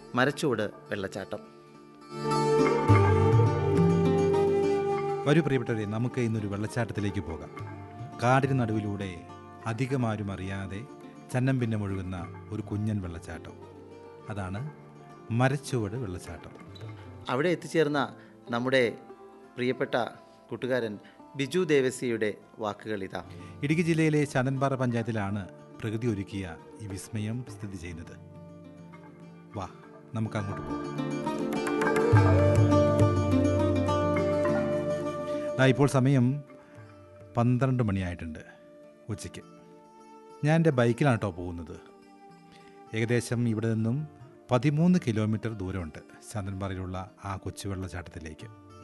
മരച്ചൂട് വെള്ളച്ചാട്ടം വരൂ പ്രിയപ്പെട്ടവരെ നമുക്ക് ഇന്നൊരു വെള്ളച്ചാട്ടത്തിലേക്ക് പോകാം കാടിന് നടുവിലൂടെ അധികമാരും അറിയാതെ ചന്നം പിന്നെ ഒഴുകുന്ന ഒരു കുഞ്ഞൻ വെള്ളച്ചാട്ടം അതാണ് മരച്ചുവട് വെള്ളച്ചാട്ടം അവിടെ എത്തിച്ചേർന്ന നമ്മുടെ പ്രിയപ്പെട്ട കൂട്ടുകാരൻ ബിജു ദേവസിയുടെ വാക്കുകൾ ഇതാ ഇടുക്കി ജില്ലയിലെ ചന്ദൻപാറ പഞ്ചായത്തിലാണ് പ്രകൃതി ഒരുക്കിയ ഈ വിസ്മയം സ്ഥിതി ചെയ്യുന്നത് വാ നമുക്ക് അങ്ങോട്ട് പോകാം ദാ ഇപ്പോൾ സമയം പന്ത്രണ്ട് മണിയായിട്ടുണ്ട് ഉച്ചയ്ക്ക് ഞാൻ എൻ്റെ ബൈക്കിലാണ് കേട്ടോ പോകുന്നത് ഏകദേശം ഇവിടെ നിന്നും പതിമൂന്ന് കിലോമീറ്റർ ദൂരമുണ്ട് ചന്ദൻപാറയിലുള്ള ആ കൊച്ചു വെള്ളച്ചാട്ടത്തിലേക്ക്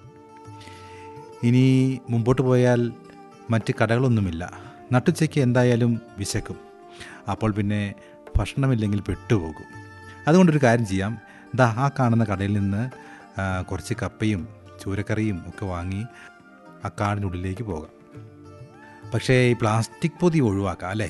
ഇനി മുമ്പോട്ട് പോയാൽ മറ്റ് കടകളൊന്നുമില്ല നട്ടുച്ചയ്ക്ക് എന്തായാലും വിശക്കും അപ്പോൾ പിന്നെ ഭക്ഷണമില്ലെങ്കിൽ പെട്ടുപോകും അതുകൊണ്ടൊരു കാര്യം ചെയ്യാം ദാ ആ കാണുന്ന കടയിൽ നിന്ന് ആ, കുറച്ച് കപ്പയും ചൂരക്കറിയും ഒക്കെ വാങ്ങി ആ കാടിനുള്ളിലേക്ക് പോകാം പക്ഷേ ഈ പ്ലാസ്റ്റിക് പൊതി ഒഴിവാക്കാം അല്ലേ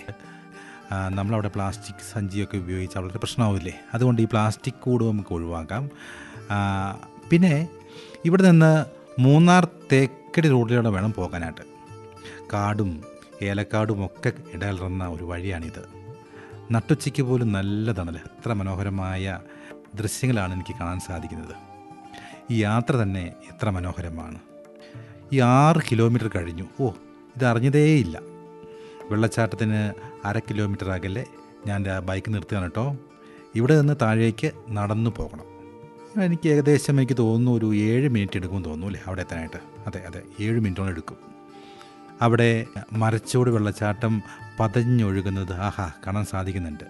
ആ, നമ്മളവിടെ പ്ലാസ്റ്റിക് സഞ്ചിയൊക്കെ ഉപയോഗിച്ചാൽ വളരെ പ്രശ്നമാവില്ലേ അതുകൊണ്ട് ഈ പ്ലാസ്റ്റിക് കൂട് നമുക്ക് ഒഴിവാക്കാം ആ, പിന്നെ ഇവിടെ നിന്ന് മൂന്നാർ തേക്കടി റോഡിലൂടെ വേണം പോകാനായിട്ട് കാടും ഏലക്കാടും ഒക്കെ ഇടകലർന്ന ഒരു വഴിയാണിത് നട്ടുച്ചയ്ക്ക് പോലും നല്ല തണൽ എത്ര മനോഹരമായ ദൃശ്യങ്ങളാണ് എനിക്ക് കാണാൻ സാധിക്കുന്നത് ഈ യാത്ര തന്നെ എത്ര മനോഹരമാണ് ഈ ആറ് കിലോമീറ്റർ കഴിഞ്ഞു ഓ ഇത് അറിഞ്ഞതേയില്ല വെള്ളച്ചാട്ടത്തിന് അര കിലോമീറ്റർ അകലെ ഞാൻ എൻ്റെ ബൈക്ക് നിർത്തുകയാണ് കേട്ടോ ഇവിടെ നിന്ന് താഴേക്ക് നടന്നു പോകണം എനിക്ക് ഏകദേശം എനിക്ക് തോന്നുന്നു ഒരു ഏഴ് മിനിറ്റ് എടുക്കുമെന്ന് തോന്നുന്നു അല്ലേ അവിടെ എത്താനായിട്ട് അതെ അതെ ഏഴ് മിനിറ്റോളം എടുക്കും അവിടെ മരച്ചോട് വെള്ളച്ചാട്ടം പതഞ്ഞൊഴുകുന്നത് ആഹാ കാണാൻ സാധിക്കുന്നുണ്ട്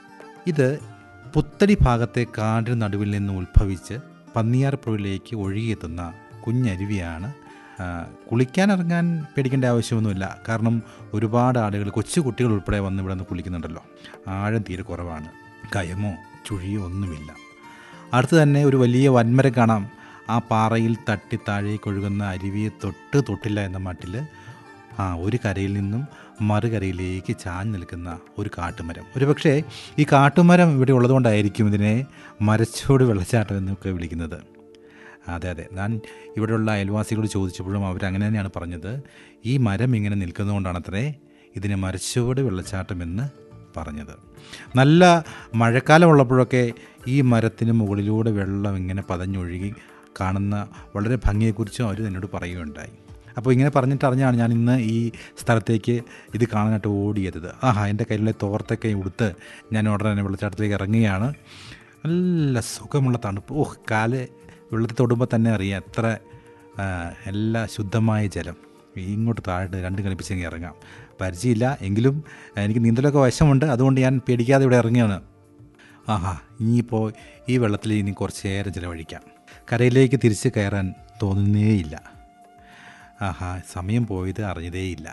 ഇത് പുത്തടി ഭാഗത്തെ കാടിന് നടുവിൽ നിന്ന് ഉത്ഭവിച്ച് പന്നിയാർപ്പുഴയിലേക്ക് ഒഴുകിയെത്തുന്ന കുഞ്ഞരുവിയാണ് ആ, കുളിക്കാനിറങ്ങാൻ പേടിക്കേണ്ട ആവശ്യമൊന്നുമില്ല കാരണം ഒരുപാട് ആളുകൾ കൊച്ചു കുട്ടികൾ ഉൾപ്പെടെ വന്ന് ഇവിടെ നിന്ന് കുളിക്കുന്നുണ്ടല്ലോ ആഴം തീരെ കുറവാണ് കയമോ ചുഴിയോ ഒന്നുമില്ല അടുത്ത് തന്നെ ഒരു വലിയ വൻമരം കാണാം ആ പാറയിൽ തട്ടി താഴേക്ക് ഒഴുകുന്ന അരുവിയെ തൊട്ട് തൊട്ടില്ല എന്ന മട്ടിൽ ആ ഒരു കരയിൽ നിന്നും മറുകരയിലേക്ക് ചാഞ്ഞ് നിൽക്കുന്ന ഒരു കാട്ടുമരം ഒരുപക്ഷേ ഈ കാട്ടുമരം ഇവിടെ ഉള്ളതുകൊണ്ടായിരിക്കും ഇതിനെ മരച്ചോട് വെള്ളച്ചാട്ടം എന്നൊക്കെ വിളിക്കുന്നത് അതെ അതെ ഞാൻ ഇവിടെയുള്ള അയൽവാസികളോട് ചോദിച്ചപ്പോഴും അവർ അങ്ങനെ തന്നെയാണ് പറഞ്ഞത് ഈ മരം ഇങ്ങനെ നിൽക്കുന്നതുകൊണ്ടാണത്രേ ഇതിനെ മരച്ചോട് വെള്ളച്ചാട്ടം എന്ന് പറഞ്ഞത് നല്ല മഴക്കാലം ഉള്ളപ്പോഴൊക്കെ ഈ മരത്തിന് മുകളിലൂടെ വെള്ളം ഇങ്ങനെ പതഞ്ഞൊഴുകി കാണുന്ന വളരെ ഭംഗിയെക്കുറിച്ചും അവർ എന്നോട് പറയുകയുണ്ടായി അപ്പോൾ ഇങ്ങനെ പറഞ്ഞിട്ട് അറിഞ്ഞാണ് ഞാൻ ഇന്ന് ഈ സ്ഥലത്തേക്ക് ഇത് കാണാനായിട്ട് ഓടിയത് ആഹാ എൻ്റെ കയ്യിലുള്ള തോർത്തൊക്കെ ഉടുത്ത് ഞാൻ ഉടനെ തന്നെ വെള്ളച്ചാട്ടത്തിലേക്ക് ഇറങ്ങുകയാണ് നല്ല സുഖമുള്ള തണുപ്പ് ഓഹ് കാല് വെള്ളത്തിൽ തൊടുമ്പോൾ തന്നെ അറിയാം എത്ര ആ, എല്ലാ ശുദ്ധമായ ജലം ഇങ്ങോട്ട് താഴെ രണ്ട് കണിപ്പിച്ചെങ്കിൽ ഇറങ്ങാം പരിചയമില്ല എങ്കിലും എനിക്ക് നീന്തലൊക്കെ വശമുണ്ട് അതുകൊണ്ട് ഞാൻ പേടിക്കാതെ ഇവിടെ ഇറങ്ങുകയാണ് ആഹാ ഇനിയിപ്പോൾ ഈ വെള്ളത്തിൽ ഇനി കുറച്ച് നേരം ചിലവഴിക്കാം കരയിലേക്ക് തിരിച്ച് കയറാൻ തോന്നുന്നേയില്ല ആഹാ സമയം പോയത് അറിഞ്ഞതേയില്ല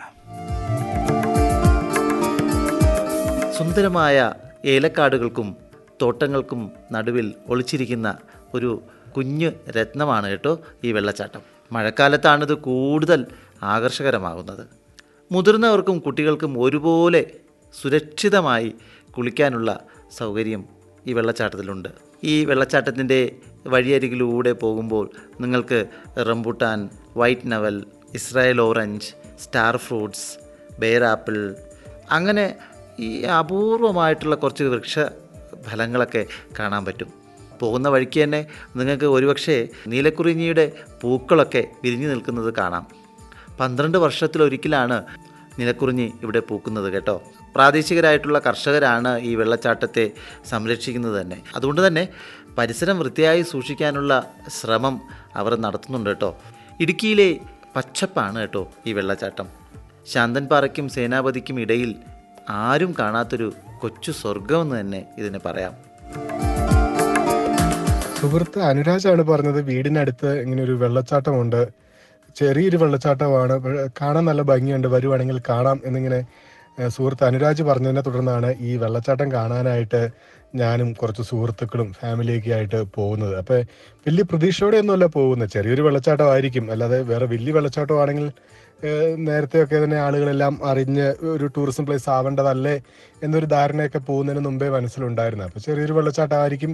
സുന്ദരമായ ഏലക്കാടുകൾക്കും തോട്ടങ്ങൾക്കും നടുവിൽ ഒളിച്ചിരിക്കുന്ന ഒരു കുഞ്ഞു രത്നമാണ് കേട്ടോ ഈ വെള്ളച്ചാട്ടം മഴക്കാലത്താണിത് കൂടുതൽ ആകർഷകരമാകുന്നത് മുതിർന്നവർക്കും കുട്ടികൾക്കും ഒരുപോലെ സുരക്ഷിതമായി കുളിക്കാനുള്ള സൗകര്യം ഈ വെള്ളച്ചാട്ടത്തിലുണ്ട് ഈ വെള്ളച്ചാട്ടത്തിൻ്റെ വഴിയരികിലൂടെ പോകുമ്പോൾ നിങ്ങൾക്ക് rambutan white navel Israel orange star fruits pear apple അങ്ങനെ ഈ അപൂർവമായിട്ടുള്ള കുറച്ച് വൃക്ഷ ഫലങ്ങളൊക്കെ കാണാൻ പറ്റും പോകുന്ന വഴിക്ക് തന്നെ നിങ്ങൾക്ക് ഒരുപക്ഷെ നീലക്കുറിഞ്ഞിയുടെ പൂക്കളൊക്കെ വിരിഞ്ഞു നിൽക്കുന്നത് കാണാം പന്ത്രണ്ട് വർഷത്തിലൊരിക്കലാണ് നിലക്കുറിഞ്ഞി ഇവിടെ പൂക്കുന്നത് കേട്ടോ പ്രാദേശികരായിട്ടുള്ള കർഷകരാണ് ഈ വെള്ളച്ചാട്ടത്തെ സംരക്ഷിക്കുന്നത് തന്നെ അതുകൊണ്ട് തന്നെ പരിസരം വൃത്തിയായി സൂക്ഷിക്കാനുള്ള ശ്രമം അവർ നടത്തുന്നുണ്ട് കേട്ടോ ഇടുക്കിയിലെ പച്ചപ്പാണ് കേട്ടോ ഈ വെള്ളച്ചാട്ടം ശാന്തൻപാറയ്ക്കും സേനാപതിക്കും ഇടയിൽ ആരും കാണാത്തൊരു കൊച്ചു സ്വർഗമെന്ന് തന്നെ ഇതിനെ പറയാം സുഹൃത്ത് അനുരാജാണ് പറഞ്ഞത് വീടിനടുത്ത് ഇങ്ങനെ ഒരു വെള്ളച്ചാട്ടമുണ്ട് ചെറിയൊരു വെള്ളച്ചാട്ടമാണ് പക്ഷേ കാണാൻ നല്ല ഭംഗിയുണ്ട് വരുവാണെങ്കിൽ കാണാം എന്നിങ്ങനെ ഏഹ്, സുഹൃത്ത് അനുരാജ് പറഞ്ഞതിനെ തുടർന്നാണ് ഈ വെള്ളച്ചാട്ടം കാണാനായിട്ട് ഞാനും കുറച്ച് സുഹൃത്തുക്കളും ഫാമിലിയൊക്കെ ആയിട്ട് പോകുന്നത് അപ്പൊ വലിയ പ്രതീക്ഷയോടെ ഒന്നുമല്ല പോകുന്നത് ചെറിയൊരു വെള്ളച്ചാട്ടമായിരിക്കും അല്ലാതെ വേറെ വലിയ വെള്ളച്ചാട്ടമാണെങ്കിൽ ഏഹ്, നേരത്തെയൊക്കെ തന്നെ ആളുകളെല്ലാം അറിഞ്ഞ് ഒരു ടൂറിസം പ്ലേസ് ആവേണ്ടതല്ലേ എന്നൊരു ധാരണയൊക്കെ പോകുന്നതിന് മുമ്പേ മനസ്സിലുണ്ടായിരുന്നു അപ്പൊ ചെറിയൊരു വെള്ളച്ചാട്ടമായിരിക്കും